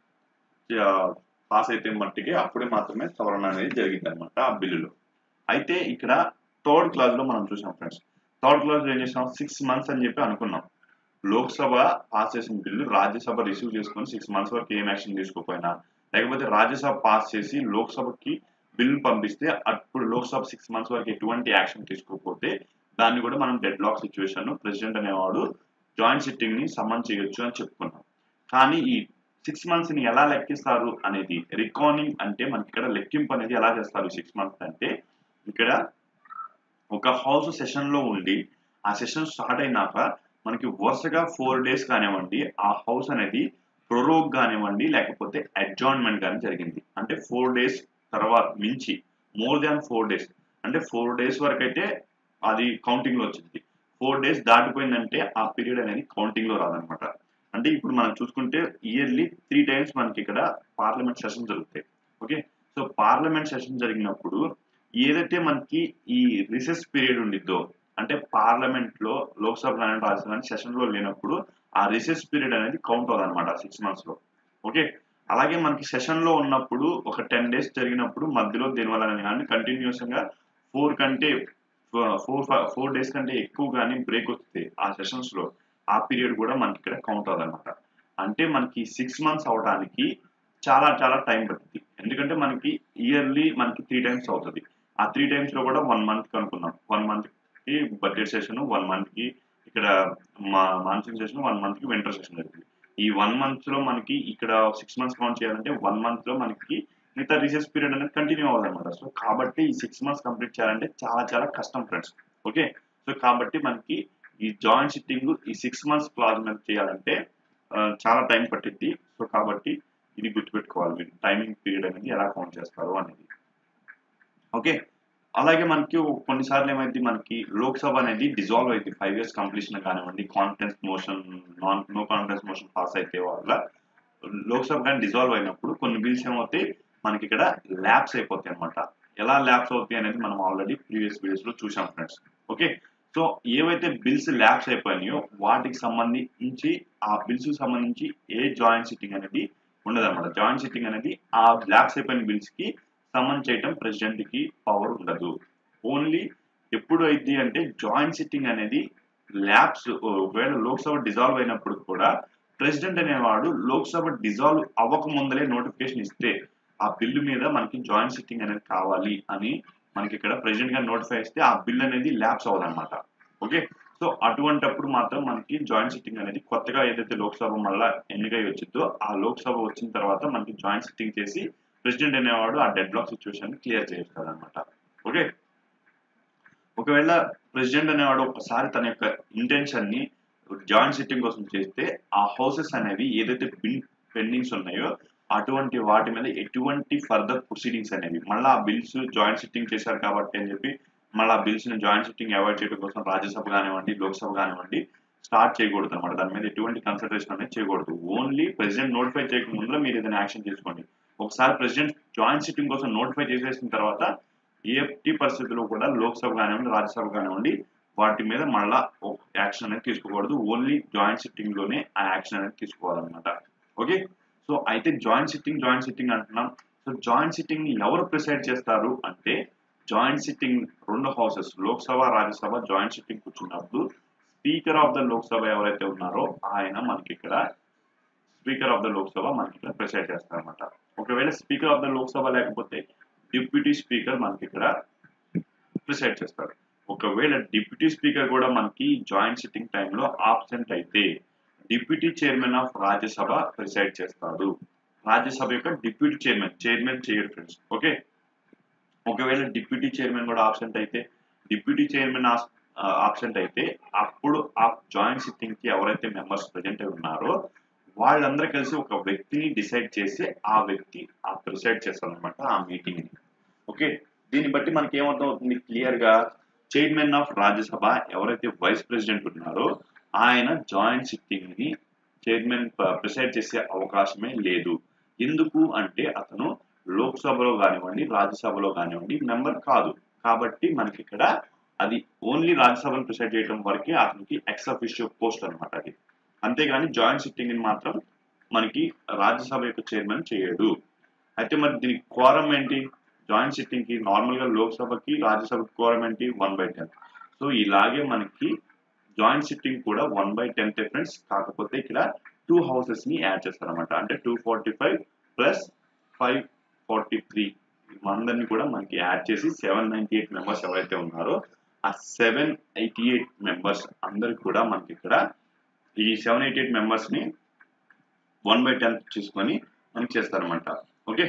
పాస్ అయితే మట్టికి అప్పుడే మాత్రమే సవరణ అనేది జరిగింది అనమాట ఆ బిల్లులో అయితే ఇక్కడ థర్డ్ క్లాస్ లో మనం చూసాం ఫ్రెండ్స్ థర్డ్ క్లాస్ లో ఏం చేసాం సిక్స్ మంత్స్ అని చెప్పి అనుకున్నాం లోక్సభ పాస్ చేసిన బిల్లు రాజ్యసభ రిసీవ్ చేసుకొని సిక్స్ మంత్స్ వరకు ఏం యాక్షన్ తీసుకోపోయినా లేకపోతే రాజ్యసభ పాస్ చేసి లోక్సభకి బిల్లు పంపిస్తే అప్పుడు లోక్సభ సిక్స్ మంత్స్ వరకు ఎటువంటి యాక్షన్ తీసుకోకపోతే దాన్ని కూడా మనం డెడ్ లాక్ సిచ్యువేషన్ ప్రెసిడెంట్ అనేవాడు జాయింట్ సిట్టింగ్ ని సమ్మన్ చేయొచ్చు అని చెప్పుకున్నాం కానీ ఈ సిక్స్ మంత్స్ ని ఎలా లెక్కిస్తారు అనేది రికార్డింగ్ అంటే మనకి ఇక్కడ లెక్కింపు అనేది ఎలా చేస్తారు సిక్స్ మంత్స్ అంటే ఇక్కడ ఒక హౌస్ సెషన్ లో ఉండి ఆ సెషన్ స్టార్ట్ అయినాక మనకి వరుసగా ఫోర్ డేస్ కానివ్వండి ఆ హౌస్ అనేది ప్రొరోగ్ కానివ్వండి లేకపోతే అడ్జాయిన్మెంట్ కానీ జరిగింది అంటే ఫోర్ డేస్ తర్వాత మించి మోర్ దాన్ ఫోర్ డేస్ అంటే ఫోర్ డేస్ వరకు అయితే అది కౌంటింగ్ లో వచ్చింది ఫోర్ డేస్ దాటిపోయిందంటే ఆ పీరియడ్ అనేది కౌంటింగ్ లో రాదనమాట అంటే ఇప్పుడు మనం చూసుకుంటే ఇయర్లీ త్రీ టైమ్స్ మనకి ఇక్కడ పార్లమెంట్ సెషన్ జరుగుతాయి ఓకే సో పార్లమెంట్ సెషన్ జరిగినప్పుడు ఏదైతే మనకి ఈ రిసెస్ పీరియడ్ ఉండిద్దో అంటే పార్లమెంట్ లో లోక్సభ కానీ రాజ్యసభ సెషన్ లో లేనప్పుడు ఆ రిసెస్ పీరియడ్ అనేది కౌంట్ అవుతుంది అనమాట సిక్స్ మంత్స్ లో ఓకే అలాగే మనకి సెషన్ లో ఉన్నప్పుడు ఒక టెన్ డేస్ జరిగినప్పుడు మధ్యలో దీనివల్ల కానీ కంటిన్యూస్ గా ఫోర్ కంటే ఫోర్ ఫోర్ డేస్ కంటే ఎక్కువ కానీ బ్రేక్ వస్తుంది ఆ సెషన్స్ లో ఆ పీరియడ్ కూడా మనకి ఇక్కడ కౌంట్ అవుతుంది అనమాట అంటే మనకి సిక్స్ మంత్స్ అవడానికి చాలా చాలా టైం పడుతుంది ఎందుకంటే మనకి ఇయర్లీ మనకి త్రీ టైమ్స్ అవుతుంది ఆ త్రీ టైమ్స్ లో కూడా వన్ మంత్ అనుకున్నాం వన్ మంత్ కి బడ్జెట్ సెషన్ వన్ మంత్ కి ఇక్కడ మా మాన్సూన్ సెషన్ వన్ మంత్ కి వింటర్ సెషన్ జరుగుతుంది ఈ వన్ మంత్ లో మనకి ఇక్కడ సిక్స్ మంత్స్ కౌంట్ చేయాలంటే వన్ మంత్ లో మనకి మిగతా రీసెస్ పీరియడ్ అనేది కంటిన్యూ అవ్వాలన్నమాట సో కాబట్టి ఈ సిక్స్ మంత్స్ కంప్లీట్ చేయాలంటే చాలా చాలా కష్టం ఫ్రెండ్స్ ఓకే సో కాబట్టి మనకి ఈ జాయింట్ సిట్టింగ్ ఈ సిక్స్ మంత్స్ క్లాజ్ మీద చేయాలంటే ఆ, చాలా టైం పట్టిద్ది సో కాబట్టి ఇది గుర్తుపెట్టుకోవాలి మీరు టైమింగ్ పీరియడ్ అనేది ఎలా కౌంట్ చేస్తారు అనేది ఓకే అలాగే మనకి కొన్నిసార్లు ఏమైంది మనకి లోక్సభ అనేది డిజాల్వ్ అయింది ఫైవ్ ఇయర్స్ కంప్లీషన్ కానివ్వండి confidence motion non no confidence motion pass అయితే వల్ల లోక్సభ కానీ డిజాల్వ్ అయినప్పుడు కొన్ని బిల్స్ ఏమవుతాయి మనకి ఇక్కడ ల్యాబ్స్ అయిపోతాయి అనమాట ఎలా ల్యాబ్స్ అవుతాయి అనేది మనం ఆల్రెడీ ప్రీవియస్ వీడియోస్ లో చూసాం ఫ్రెండ్స్ ఓకే సో ఏవైతే బిల్స్ ల్యాబ్స్ అయిపోయినాయో వాటికి సంబంధించి ఆ బిల్స్ కి సంబంధించి ఏ జాయింట్ సిట్టింగ్ అనేది ఉండదు అనమాట జాయింట్ సిట్టింగ్ అనేది ఆ ల్యాబ్స్ అయిపోయిన బిల్స్ కి సమన్ చేయటం ప్రెసిడెంట్ కి పవర్ ఉండదు ఓన్లీ ఎప్పుడు అయింది అంటే జాయింట్ సిట్టింగ్ అనేది ల్యాబ్స్ ఒకవేళ లోక్సభ డిజాల్వ్ అయినప్పుడు కూడా ప్రెసిడెంట్ అనేవాడు లోక్సభ డిజాల్వ్ అవ్వక ముందలే నోటిఫికేషన్ ఇస్తే ఆ బిల్లు మీద మనకి జాయింట్ సిట్టింగ్ అనేది కావాలి అని మనకి ఇక్కడ ప్రెసిడెంట్ గా నోటిఫై ఇస్తే ఆ బిల్ అనేది ల్యాబ్స్ అవ్వదన్నమాట ఓకే సో అటువంటప్పుడు మాత్రం మనకి జాయింట్ సిట్టింగ్ అనేది కొత్తగా ఏదైతే లోక్సభ మళ్ళా ఎన్నికై వచ్చిందో ఆ లోక్సభ వచ్చిన తర్వాత మనకి జాయింట్ సిట్టింగ్ చేసి ప్రెసిడెంట్ అనేవాడు ఆ డెడ్ లాక్ సిచ్యువేషన్ క్లియర్ చేస్తాడు అనమాట ఓకే ఒకవేళ ప్రెసిడెంట్ అనేవాడు ఒకసారి తన యొక్క ఇంటెన్షన్ ని జాయింట్ సిట్టింగ్ కోసం చేస్తే ఆ హౌసెస్ అనేవి ఏదైతే బిల్ పెండింగ్స్ ఉన్నాయో అటువంటి వాటి మీద ఎటువంటి ఫర్దర్ ప్రొసీడింగ్స్ అనేవి మళ్ళీ ఆ బిల్స్ జాయింట్ సిట్టింగ్ చేశారు కాబట్టి అని చెప్పి మళ్ళీ ఆ బిల్స్ ని జాయింట్ సిట్టింగ్ అవాయిడ్ చేయడం కోసం రాజ్యసభ కానివ్వండి లోక్సభ కానివ్వండి స్టార్ట్ చేయకూడదు అనమాట దాని మీద ఎటువంటి కన్సల్టేషన్ అనేది చేయకూడదు ఓన్లీ ప్రెసిడెంట్ నోటిఫై చేయక ముందు మీరు ఏదైనా యాక్షన్ తీసుకోండి ఒకసారి ప్రెసిడెంట్ జాయింట్ సిట్టింగ్ కోసం నోటిఫై చేసేసిన తర్వాత ఎట్టి పరిస్థితుల్లో కూడా లోక్సభ కానివ్వండి రాజ్యసభ కానివ్వండి వాటి మీద మళ్ళా యాక్షన్ అనేది తీసుకోకూడదు ఓన్లీ జాయింట్ సిట్టింగ్ లోనే ఆ యాక్షన్ అనేది తీసుకోవాలన్నమాట ఓకే సో అయితే జాయింట్ సిట్టింగ్ జాయింట్ సిట్టింగ్ అంటున్నాం సో జాయింట్ సిట్టింగ్ ని ఎవరు ప్రిసైడ్ చేస్తారు అంటే జాయింట్ సిట్టింగ్ రెండు houses Lok Sabha Rajya Sabha joint sitting కూర్చున్నప్పుడు స్పీకర్ ఆఫ్ ద లోక్సభ ఎవరైతే ఉన్నారో ఆయన మనకి ఇక్కడ స్పీకర్ ఆఫ్ ద లోక్సభ మనకి ఇక్కడ ప్రిసైడ్ చేస్తారన్నమాట ఒకవేళ స్పీకర్ ఆఫ్ ద లోక్సభ లేకపోతే డిప్యూటీ స్పీకర్ మనకి ఇక్కడ ప్రిసైడ్ చేస్తారు ఒకవేళ డిప్యూటీ స్పీకర్ కూడా మనకి జాయింట్ సిట్టింగ్ టైంలో ఆబ్సెంట్ అయితే deputy chairman of Rajya Sabha preside చేస్తాడు రాజ్యసభ యొక్క డిప్యూటీ చైర్మన్ చైర్మన్ చేయడు ఫ్రెండ్స్ ఓకే ఒకవేళ డిప్యూటీ చైర్మన్ కూడా ఆబ్సెంట్ అయితే డిప్యూటీ చైర్మన్ ఆబ్సెంట్ అయితే అప్పుడు ఆ జాయింట్ సిట్టింగ్ కి ఎవరైతే మెంబర్స్ ప్రజెంట్ అయి ఉన్నారో వాళ్ళందరూ కలిసి ఒక వ్యక్తిని డిసైడ్ చేసి ఆ వ్యక్తి ఆ ప్రిసైడ్ చేస్తారు అనమాట ఆ మీటింగ్ ని ఓకే దీన్ని బట్టి మనకి ఏమవుతుంది క్లియర్ గా చైర్మన్ ఆఫ్ రాజ్యసభ ఎవరైతే వైస్ ప్రెసిడెంట్ ఉన్నారో ఆయన జాయింట్ సిట్టింగ్ ని చైర్మన్ ప్రిసైడ్ చేసే అవకాశమే లేదు ఎందుకు అంటే అతను లోక్సభలో కానివ్వండి రాజ్యసభలో కానివ్వండి మెంబర్ కాదు కాబట్టి మనకి ఇక్కడ అది ఓన్లీ రాజ్యసభను ప్రిసైడ్ చేయడం వరకే అతనికి ఎక్స్ అఫిషియల్ పోస్ట్ అనమాట అది అంతేగాని జాయింట్ సిట్టింగ్ ని మాత్రం మనకి రాజ్యసభ యొక్క చైర్మన్ చేయడు అయితే మరి దీనికి కోరం ఏంటి జాయింట్ సిట్టింగ్ కి నార్మల్ గా లోక్సభకి రాజ్యసభకి కోరం ఏంటి వన్ బై టెన్ సో ఇలాగే మనకి జాయింట్ సిట్టింగ్ కూడా వన్ బై టెన్ ఫ్రెండ్స్ కాకపోతే ఇక్కడ టూ హౌసెస్ ని యాడ్ చేస్తారనమాట అంటే two forty five plus five forty three అందరినీ కూడా మనకి యాడ్ చేసి సెవెన్ నైన్టీ ఎయిట్ మెంబర్స్ ఎవరైతే ఉన్నారో ఆ సెవెన్ ఎయిటీ ఎయిట్ మెంబర్స్ అందరికి కూడా మనకి ఇక్కడ ఈ సెవెన్ ఎయిటీ ఎయిట్ మెంబర్స్ ని వన్ బై టెన్ తీసుకొని మనకి చేస్తారనమాట ఓకే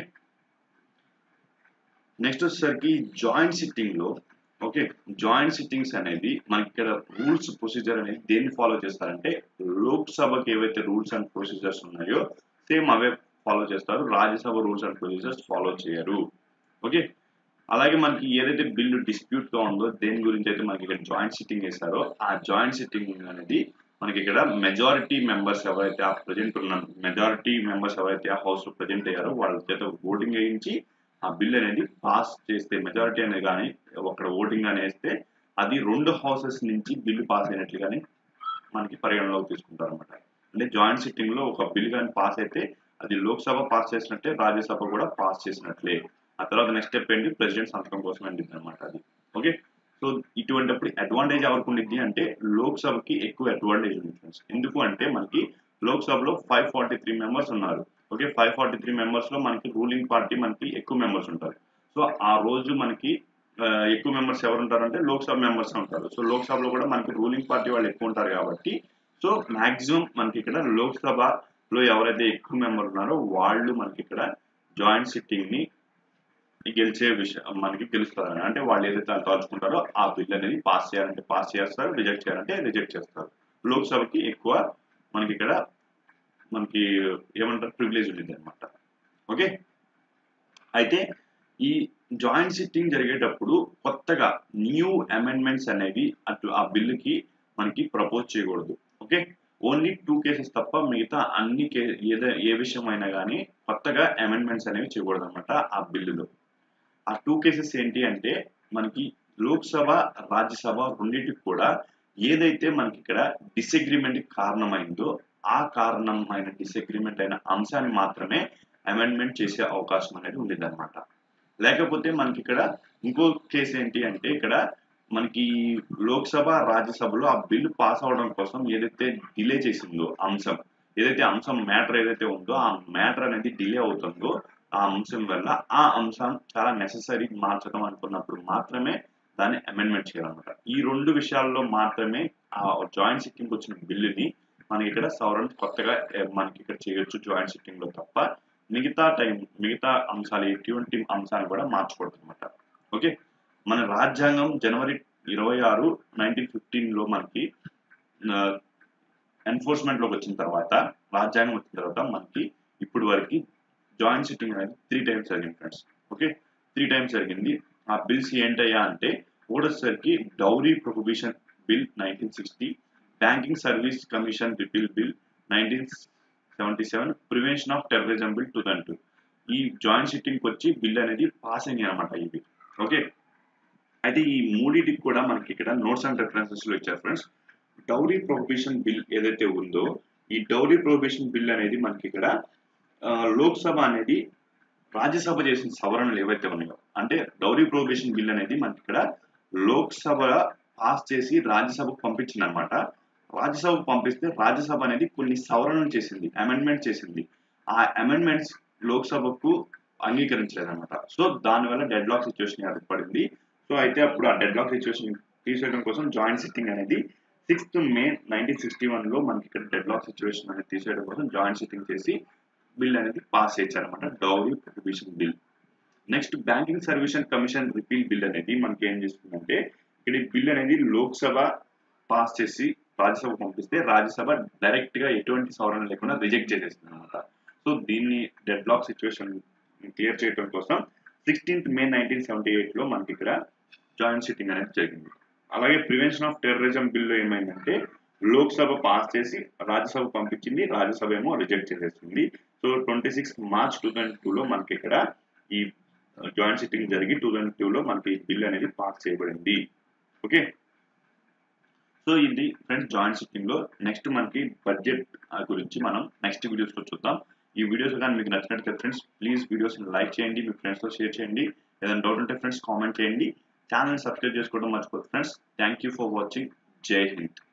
నెక్స్ట్ వచ్చేసరికి జాయింట్ సిట్టింగ్ లో ఓకే జాయింట్ సిట్టింగ్స్ అనేది మనకి ఇక్కడ రూల్స్ ప్రొసీజర్ అనేది దేన్ని ఫాలో చేస్తారంటే లోక్సభకి ఏవైతే రూల్స్ అండ్ ప్రొసీజర్స్ ఉన్నాయో సేమ్ అవే ఫాలో చేస్తారు Rajya Sabha rules and procedures follow చేయరు ఓకే అలాగే మనకి ఏదైతే బిల్లు డిస్ప్యూట్ గా ఉందో దేని గురించి అయితే మనకి ఇక్కడ జాయింట్ సిట్టింగ్ చేశారో ఆ జాయింట్ సిట్టింగ్ అనేది మనకి ఇక్కడ మెజారిటీ మెంబర్స్ ఎవరైతే ఆ ప్రజెంట్ ఉన్న మెజారిటీ మెంబర్స్ ఎవరైతే ఆ హౌస్ లో ప్రజెంట్ అయ్యారో వాళ్ళ చేత ఓటింగ్ వేయించి ఆ బిల్ అనేది పాస్ చేస్తే మెజారిటీ అనేది కానీ అక్కడ ఓటింగ్ అని వేస్తే అది రెండు హౌసెస్ నుంచి బిల్లు పాస్ అయినట్లుగానే మనకి పరిగణలోకి తీసుకుంటారు అనమాట అంటే జాయింట్ సిట్టింగ్ లో ఒక బిల్ కానీ పాస్ అయితే అది లోక్సభ పాస్ చేసినట్టే రాజ్యసభ కూడా పాస్ చేసినట్లే ఆ తర్వాత నెక్స్ట్ స్టెప్ ఏంటి ప్రెసిడెంట్ సంతకం కోసం వెళ్ళింది అనమాట అది ఓకే సో ఇటువంటిప్పుడు అడ్వాంటేజ్ ఎవరికి ఉండిద్ది అంటే లోక్సభకి ఎక్కువ అడ్వాంటేజ్ ఉంది ఫ్రెండ్స్ ఎందుకు అంటే మనకి లోక్సభలో ఫైవ్ ఫార్టీ త్రీ మెంబర్స్ ఉన్నారు okay five forty three members లో మనకి రూలింగ్ పార్టీ మనకి ఎక్కువ మెంబర్స్ ఉంటారు సో ఆ రోజు మనకి ఎక్కువ మెంబర్స్ ఎవరు ఉంటారంటే లోక్సభ మెంబర్స్ ఉంటారు సో లోక్సభలో కూడా మనకి రూలింగ్ పార్టీ వాళ్ళు ఎక్కువ ఉంటారు కాబట్టి సో మాక్సిమం మనకి ఇక్కడ లోక్సభ లో ఎవరైతే ఎక్కువ మెంబర్ ఉన్నారో వాళ్ళు మనకి ఇక్కడ జాయింట్ సిట్టింగ్ ని గెలిచే విషయం మనకి తెలుస్తుంది అంటే వాళ్ళు ఏదైతే తలుచుకుంటారో ఆ బిల్ అనేది పాస్ చేయాలంటే పాస్ చేస్తారు రిజెక్ట్ చేయాలంటే రిజెక్ట్ చేస్తారు లోక్సభకి ఎక్కువ మనకి ఇక్కడ మనకి ఏమంటారు ప్రివిలేజ్ ఉండేది అనమాట ఓకే అయితే ఈ జాయింట్ సిట్టింగ్ జరిగేటప్పుడు కొత్తగా న్యూ అమెండ్మెంట్స్ అనేవి అటు ఆ బిల్లుకి మనకి ప్రపోజ్ చేయకూడదు ఓకే ఓన్లీ టూ కేసెస్ తప్ప మిగతా అన్ని కే ఏదో ఏ విషయం అయినా కానీ కొత్తగా అమెండ్మెంట్స్ అనేవి చేయకూడదు అనమాట ఆ బిల్లులో ఆ టూ కేసెస్ ఏంటి అంటే మనకి లోక్సభ రాజ్యసభ రెండింటికి కూడా ఏదైతే మనకి ఇక్కడ డిసగ్రిమెంట్ కారణమైందో ఆ కారణమైన డిసగ్రిమెంట్ అయిన అంశాన్ని మాత్రమే అమెండ్మెంట్ చేసే అవకాశం అనేది ఉండేది అనమాట లేకపోతే మనకి ఇక్కడ ఇంకో కేసు ఏంటి అంటే ఇక్కడ మనకి లోక్సభ రాజ్యసభలో ఆ బిల్లు పాస్ అవడం కోసం ఏదైతే డిలే చేసిందో అంశం ఏదైతే అంశం మ్యాటర్ ఏదైతే ఉందో ఆ మ్యాటర్ అనేది డిలే అవుతుందో ఆ అంశం వల్ల ఆ అంశం చాలా నెససరీ మార్చడం అనుకున్నప్పుడు మాత్రమే దాన్ని అమెండ్మెంట్ చేయాలన్నమాట ఈ రెండు విషయాల్లో మాత్రమే ఆ జాయింట్ సిట్టింగ్ వచ్చిన బిల్లుని మనకి ఇక్కడ సవరణ కొత్తగా మనకి ఇక్కడ చేయొచ్చు జాయింట్ సిట్టింగ్ లో తప్ప మిగతా టైం మిగతా అంశాలు ఎటువంటి అంశాలు కూడా మార్చకూడదు అనమాట ఓకే మన రాజ్యాంగం జనవరి ఇరవై ఆరు నైన్టీన్ ఫిఫ్టీన్ లో మనకి ఎన్ఫోర్స్మెంట్ లోకి వచ్చిన తర్వాత రాజ్యాంగం వచ్చిన తర్వాత మనకి ఇప్పుడు వరకు జాయింట్ సిట్టింగ్ అనేది త్రీ టైమ్స్ జరిగింది ఫ్రెండ్స్ ఓకే త్రీ టైమ్స్ జరిగింది ఆ బిల్స్ ఏంటయ్యా అంటే ఒకటోసరికి dowry prohibition bill nineteen sixty banking service commission repeal bill nineteen seventy seven prevention of terrorism bill two thousand two ఈ జాయింట్ సిట్టింగ్ వచ్చి bill అనేది పాస్ అయింది అనమాట ఇవి ఓకే అయితే ఈ మూడింటికి కూడా మనకి ఇక్కడ నోట్స్ అండ్ రెఫరెన్సెస్ లో ఇచ్చారు ఫ్రెండ్స్ డౌరీ ప్రొహిబిషన్ బిల్ ఏదైతే ఉందో ఈ డౌరీ ప్రొహిబిషన్ బిల్ అనేది మనకి ఇక్కడ లోక్సభ అనేది రాజ్యసభ చేసిన సవరణలు ఏవైతే ఉన్నాయో అంటే డౌరీ ప్రొహిబిషన్ బిల్ అనేది మనకి ఇక్కడ లోక్సభ పాస్ చేసి రాజ్యసభకు పంపించింది అనమాట రాజ్యసభకు పంపిస్తే రాజ్యసభ అనేది కొన్ని సవరణలు చేసింది అమెండ్మెంట్ చేసింది ఆ అమెండ్మెంట్స్ లోక్సభకు అంగీకరించలేదన్నమాట సో దానివల్ల డెడ్ లాక్ సిచ్యువేషన్ ఏర్పడింది సో అయితే అప్పుడు ఆ డెడ్ లాక్ సిచ్యువేషన్ తీసేయడం కోసం జాయింట్ సిట్టింగ్ అనేది sixth May nineteen sixty one లో మనకి ఇక్కడ డెడ్ లాక్ సిచ్యువేషన్ అనేది తీసేయడం కోసం జాయింట్ సిట్టింగ్ చేసి బిల్ అనేది పాస్ చేశారనమాట dowry prohibition bill next banking service commission repeal bill అనేది మనకి ఏం చేస్తుందంటే ఇక్కడ ఈ బిల్ అనేది లోక్సభ పాస్ చేసి రాజ్యసభ పంపిస్తే రాజ్యసభ డైరెక్ట్ గా ఎటువంటి సవరణ లేకుండా రిజెక్ట్ చేసేస్తుంది అనమాట సో దీన్ని డెడ్ లాక్ సిచ్యువేషన్ క్లియర్ చేయడం కోసం sixteenth May nineteen seventy eight లో మనకి ఇక్కడ జాయింట్ సిట్టింగ్ అనేది జరిగింది అలాగే ప్రివెన్షన్ ఆఫ్ టెర్రరిజం బిల్లు ఏమైందంటే లోక్సభ పాస్ చేసి రాజ్యసభ పంపించింది రాజ్యసభ ఏమో రిజెక్ట్ చేసేసింది so twenty six March two thousand two లో మనకి ఇక్కడ ఈ జాయింట్ సిట్టింగ్ జరిగి టూ థౌసండ్ టూ లో మనకి బిల్ అనేది పాస్ చేయబడింది ఓకే సో ఇది ఫ్రెండ్స్ జాయింట్ సిట్టింగ్ లో నెక్స్ట్ మనకి బడ్జెట్ గురించి మనం నెక్స్ట్ వీడియోస్ లో చూద్దాం ఈ వీడియోస్ కానీ మీకు నచ్చినట్లయితే ఫ్రెండ్స్ ప్లీజ్ వీడియోస్ లైక్ చేయండి మీ ఫ్రెండ్స్తో షేర్ చేయండి ఏదైనా డౌట్ ఉంటే ఫ్రెండ్స్ కామెంట్ చేయండి ఛానల్ సబ్స్క్రైబ్ చేసుకోవడం మర్చిపోతుంది friends thank you for watching Jai Hind